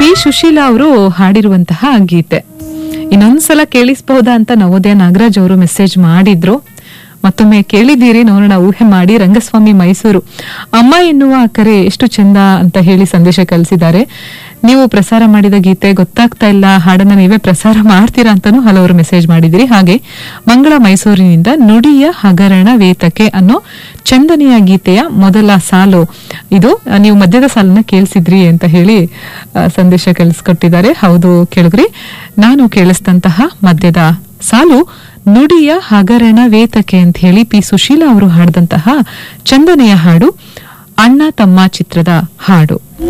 P Sushila ಅವರು ಹಾಡಿರುವಂತಹ ಗೀತೆ ಇನ್ನೊಂದ್ಸಲ ಕೇಳಿಸಬಹುದಾ ಅಂತ ನವೋದಯ ನಾಗರಾಜ್ ಅವರು ಮೆಸೇಜ್ ಮಾಡಿದ್ರು ಮತ್ತೊಮ್ಮೆ ಕೇಳಿದ್ದೀರಿ ನೋಡೋಣ ಊಹೆ ಮಾಡಿ ರಂಗಸ್ವಾಮಿ ಮೈಸೂರು ಅಮ್ಮ ಎನ್ನುವ ಕರೆ ಎಷ್ಟು ಚಂದ ಅಂತ ಹೇಳಿ ಸಂದೇಶ ಕಳಿಸಿದ್ದಾರೆ ನೀವು ಪ್ರಸಾರ ಮಾಡಿದ ಗೀತೆ ಗೊತ್ತಾಗ್ತಾ ಇಲ್ಲ ಹಾಡನ್ನ ನೀವೇ ಪ್ರಸಾರ ಮಾಡ್ತೀರಾ ಅಂತಾನೂ ಹಲವರು ಮೆಸೇಜ್ ಮಾಡಿದಿರಿ ಹಾಗೆ ಮಂಗಳ ಮೈಸೂರಿನಿಂದ ನುಡಿಯ ಹಗರಣ ವೇತಕೆ ಅನ್ನೋ ಚಂದನೆಯ ಗೀತೆಯ ಮೊದಲ ಸಾಲು ಇದು ಆ, ನೀವು ಮಧ್ಯದ ಸಾಲನ್ನ ಕೇಳಿಸಿದ್ರಿ ಅಂತ ಹೇಳಿ ಆ, ಸಂದೇಶ ಕಳಿಸ್ಕೊಟ್ಟಿದ್ದಾರೆ ಹೌದು ಕೇಳಿದ್ರಿ ನಾನು ಕೇಳಿಸಿದಂತಹ ಮಧ್ಯದ ಸಾಲು ನುಡಿಯ ಹಗರಣ ವೇತಕೆ ಅಂತ ಹೇಳಿ ಪಿ ಸುಶೀಲಾ ಅವರು ಹಾಡಿದಂತಹ ಚಂದನೆಯ ಹಾಡು ಅಣ್ಣ ತಮ್ಮ ಚಿತ್ರದ ಹಾಡು